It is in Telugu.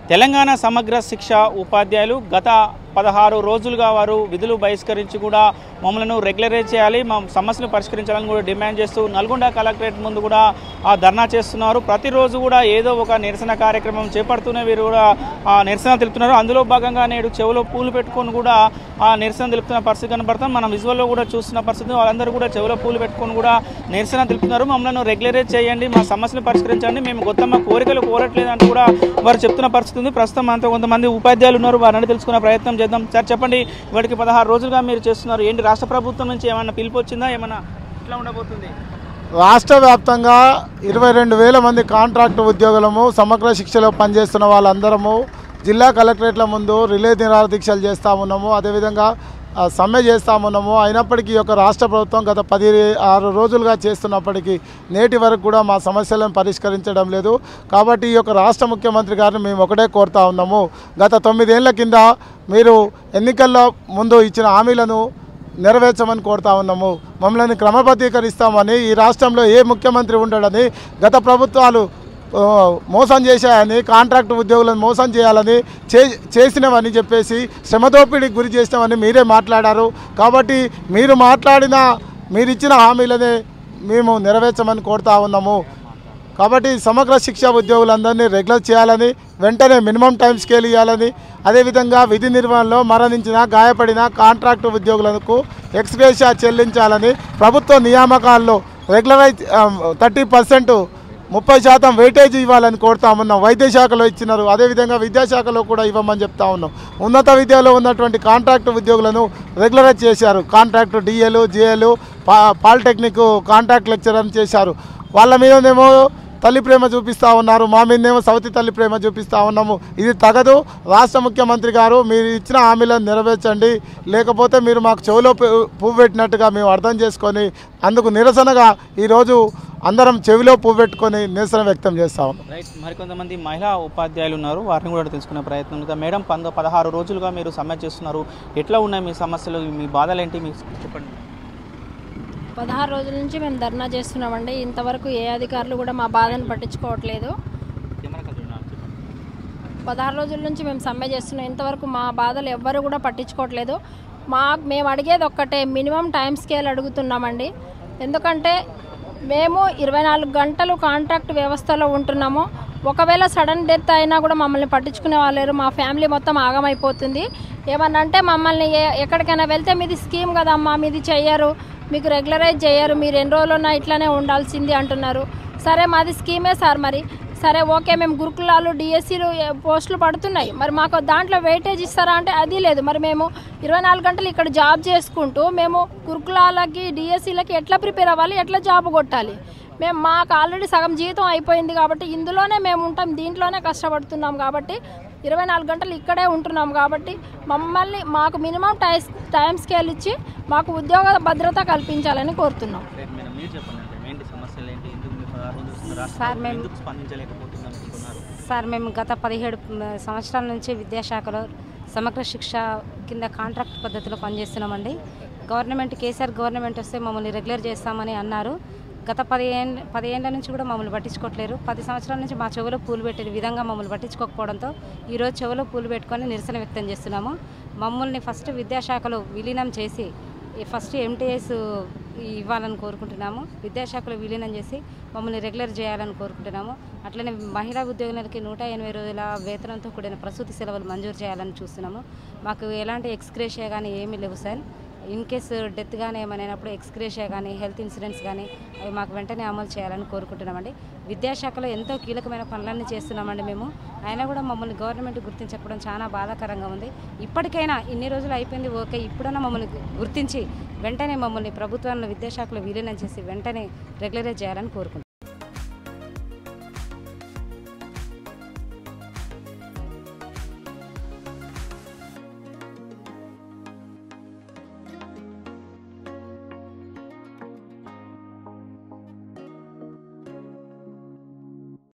తెలంగాణ సమగ్ర శిక్ష ఉపాధ్యాయులు గత పదహారు రోజులుగా వారు విధులు బహిష్కరించి కూడా మమ్మల్ని రెగ్యులరైజ్ చేయాలి మా సమస్యలు పరిష్కరించాలని కూడా డిమాండ్ చేస్తూ నల్గొండ కలెక్టరేట్ ముందు కూడా ఆ ధర్నా చేస్తున్నారు ప్రతిరోజు కూడా ఏదో ఒక నిరసన కార్యక్రమం చేపడుతూనే వీరు కూడా ఆ నిరసన తెలుపుతున్నారు అందులో భాగంగా నేడు చెవిలో పూలు పెట్టుకొని కూడా ఆ నిరసన తెలుపుతున్న పరిస్థితి కనబడతాం మనం విజువల్లో కూడా చూస్తున్న పరిస్థితి వాళ్ళందరూ కూడా చెవిలో పూలు పెట్టుకొని కూడా నిరసన తెలుపుతున్నారు మమ్మల్ని రెగ్యులరైజ్ చేయండి మా సమస్యలు పరిష్కరించండి మేము కొత్త మా కోరికలు కోరట్లేదు అంటూ కూడా వారు చెప్తున్న పరిస్థితి ఉంది ప్రస్తుతం మనతో కొంతమంది ఉపాధ్యాయులు ఉన్నారు వారిని తెలుసుకునే ప్రయత్నం చేద్దాం సార్ చెప్పండి ఇవాటికి పదహారు రోజులుగా మీరు చేస్తున్నారు ఏంటి రాష్ట్ర ప్రభుత్వం నుంచి ఏమైనా పిలుపు వచ్చిందా ఏమైనా ఎట్లా ఉండబోతుంది రాష్ట్ర వ్యాప్తంగా ఇరవై రెండు వేల మంది కాంట్రాక్ట్ ఉద్యోగులము సమగ్ర శిక్షలో పనిచేస్తున్న వాళ్ళందరము జిల్లా కలెక్టరేట్ల ముందు రిలే నిరాహార దీక్షలు చేస్తూ ఉన్నాము అదేవిధంగా ఆ, సమ్మె చేస్తూ ఉన్నాము అయినప్పటికీ ఈ యొక్క రాష్ట్ర ప్రభుత్వం గత పది ఆరు రోజులుగా చేస్తున్నప్పటికీ నేటి వరకు కూడా మా సమస్యలను పరిష్కరించడం లేదు కాబట్టి ఈ యొక్క రాష్ట్ర ముఖ్యమంత్రి గారిని మేము ఒకటే కోరుతా ఉన్నాము గత తొమ్మిదేళ్ల కింద మీరు ఎన్నికల్లో ముందు ఇచ్చిన హామీలను నెరవేర్చమని కోరుతా ఉన్నాము మమ్మల్ని క్రమబద్ధీకరిస్తామని ఈ రాష్ట్రంలో ఏ ముఖ్యమంత్రి ఉండడని గత ప్రభుత్వాలు ఆ, మోసం చేశాయని కాంట్రాక్ట్ ఉద్యోగులను మోసం చేయాలని చే చేసినవని చెప్పేసి శ్రమదోపిడికి గురి చేసినామని మీరే మాట్లాడారు కాబట్టి మీరు మాట్లాడిన మీరు ఇచ్చిన హామీలనే మేము నెరవేర్చమని కోరుతా ఉన్నాము కాబట్టి సమగ్ర శిక్ష ఉద్యోగులందరినీ రెగ్యులర్ చేయాలని వెంటనే మినిమం టైం స్కేల్ ఇవ్వాలని అదేవిధంగా విధి నిర్వహణలో మరణించిన గాయపడిన కాంట్రాక్టు ఉద్యోగులకు ఎక్స్గ్రేషియా చెల్లించాలని ప్రభుత్వ నియామకాల్లో రెగ్యులరైజ్ థర్టీ పర్సెంట్ ముప్పై శాతం వెయిటేజ్ ఇవ్వాలని కోరుతా ఉన్నాం వైద్య శాఖలో ఇచ్చినారు అదేవిధంగా విద్యాశాఖలో కూడా ఇవ్వమని చెప్తా ఉన్నాం ఉన్నత విద్యలో ఉన్నటువంటి కాంట్రాక్ట్ ఉద్యోగులను రెగ్యులరైజ్ చేశారు కాంట్రాక్ట్ డిఏలు జిఏలు పా పాలిటెక్నిక్ కాంట్రాక్ట్ లెక్చరర్ చేశారు వాళ్ళ మీదనేమో తల్లి ప్రేమ చూపిస్తూ ఉన్నారు మా మీదనేమో సవతి తల్లి ప్రేమ చూపిస్తూ ఉన్నాము ఇది తగదు రాష్ట్ర ముఖ్యమంత్రి గారు మీరు ఇచ్చిన హామీలను నెరవేర్చండి లేకపోతే మీరు మాకు చెవిలో పు- పువ్వు పెట్టినట్టుగా మేము అర్థం చేసుకొని అందుకు నిరసనగా ఈరోజు అందరం చెవిలో పువ్వు పెట్టుకొని నిరసన వ్యక్తం చేస్తా ఉన్నాం రైట్ మరికొంతమంది మహిళా ఉపాధ్యాయులు ఉన్నారు వారిని కూడా తెలుసుకునే ప్రయత్నం చేద్దాం. మేడం పంద పదహారు రోజులుగా మీరు సమ్మె చేస్తున్నారు ఎట్లా ఉన్నాయి మీ సమస్యలు మీ బాధలు ఏంటి మీ చెప్పండి పదహారు రోజుల నుంచి మేము ధర్నా చేస్తున్నామండి ఇంతవరకు ఏ అధికారులు కూడా మా బాధను పట్టించుకోవట్లేదు పదహారు రోజుల నుంచి మేము సమ్మె చేస్తున్నాం ఇంతవరకు మా బాధలు ఎవ్వరు కూడా పట్టించుకోవట్లేదు మా మేము అడిగేది ఒక్కటే మినిమం టైం స్కేల్ అడుగుతున్నామండి ఎందుకంటే మేము ఇరవై నాలుగు గంటలు కాంట్రాక్ట్ వ్యవస్థలో ఉంటున్నాము ఒకవేళ సడన్ డెత్ అయినా కూడా మమ్మల్ని పట్టించుకునే వాళ్ళు లేరు మా ఫ్యామిలీ మొత్తం ఆగమైపోతుంది ఏమన్నా అంటే మమ్మల్ని ఏ- ఎక్కడికైనా వెళ్తే మీది స్కీమ్ కదమ్మా మీది చెయ్యరు మీకు రెగ్యులరైజ్ చేయరు మీరు ఎన్ని రోజులున్నా ఇట్లానే ఉండాల్సింది అంటున్నారు సరే మాది స్కీమే సార్ మరి సరే ఓకే మేము గురుకులాలు డిఎస్సీలు పోస్టులు పడుతున్నాయి మరి మాకు దాంట్లో వెయిటేజ్ ఇస్తారా అంటే అది లేదు మరి మేము ఇరవై నాలుగు గంటలు ఇక్కడ జాబ్ చేసుకుంటూ మేము గురుకులాలకి డిఎస్సీలకి ఎట్లా ప్రిపేర్ అవ్వాలి ఎట్లా జాబ్ కొట్టాలి మేము మాకు ఆల్రెడీ సగం జీవితం అయిపోయింది కాబట్టి ఇందులోనే మేము ఉంటాం దీంట్లోనే కష్టపడుతున్నాం కాబట్టి ఇరవై నాలుగు గంటలు ఇక్కడే ఉంటున్నాం కాబట్టి మమ్మల్ని మాకు మినిమం టై టైం స్కేల్ ఇచ్చి మాకు ఉద్యోగ భద్రత కల్పించాలని కోరుతున్నాం రైట్ మేడం మీరు చెప్పండి అంటే ఏంటి సమస్యలు ఏంటి ఎందుకు మీరు పదహారు రోజులు వస్తున్నారు? రాష్ట్ర సార్, ప్రభుత్వం మేము- ఎందుకు స్పందించలేకపోతుంది అనుకుంటున్నారు సార్ మేము గత పదిహేడు మ- సంవత్సరాల నుంచి విద్యాశాఖలో సమగ్ర శిక్ష కింద కాంట్రాక్ట్ పద్ధతిలో పనిచేస్తున్నామండి గవర్నమెంట్ కేసీఆర్ గవర్నమెంట్ వస్తే మమ్మల్ని రెగ్యులర్ చేస్తామని అన్నారు గత పదిహేను పదిహేళ్ళ నుంచి కూడా మమ్మల్ని పట్టించుకోవట్లేరు పది సంవత్సరాల నుంచి మా చెవిలో పూలు పెట్టే విధంగా మమ్మల్ని పట్టించుకోకపోవడంతో ఈరోజు చెవిలో పూలు పెట్టుకొని నిరసన వ్యక్తం చేస్తున్నాము మమ్మల్ని ఫస్ట్ విద్యాశాఖలో విలీనం చేసి ఈ ఫస్ట్ ఎంటీఎస్ ఇవ్వాలని కోరుకుంటున్నాము విద్యాశాఖలో విలీనం చేసి మమ్మల్ని రెగ్యులర్ చేయాలని కోరుకుంటున్నాము అట్లనే మహిళా ఉద్యోగులకి నూట ఎనభై రోజుల వేతనంతో కూడిన ప్రసూతి సెలవులు మంజూరు చేయాలని చూస్తున్నాము మాకు ఎలాంటి ఎక్స్గ్రేషియా కానీ ఏమీ లేవు సార్ ఇన్ కేసు డెత్ కానీ ఏమైనా అయినప్పుడు ఎక్స్గ్రేషియా కానీ హెల్త్ ఇన్సూరెన్స్ కానీ అవి మాకు వెంటనే అమలు చేయాలని కోరుకుంటున్నామండి విద్యాశాఖలో ఎంతో కీలకమైన పనులన్నీ చేస్తున్నామండి మేము అయినా కూడా మమ్మల్ని గవర్నమెంట్ గుర్తించకపోవడం చాలా బాధాకరంగా ఉంది ఇప్పటికైనా ఇన్ని రోజులు అయిపోయింది ఓకే ఇప్పుడైనా మమ్మల్ని గు- గుర్తించి వెంటనే మమ్మల్ని ప్రభుత్వాన్ని విద్యాశాఖలో విలీనం చేసి వెంటనే రెగ్యులరైజ్ చేయాలని కోరుకుంటున్నాం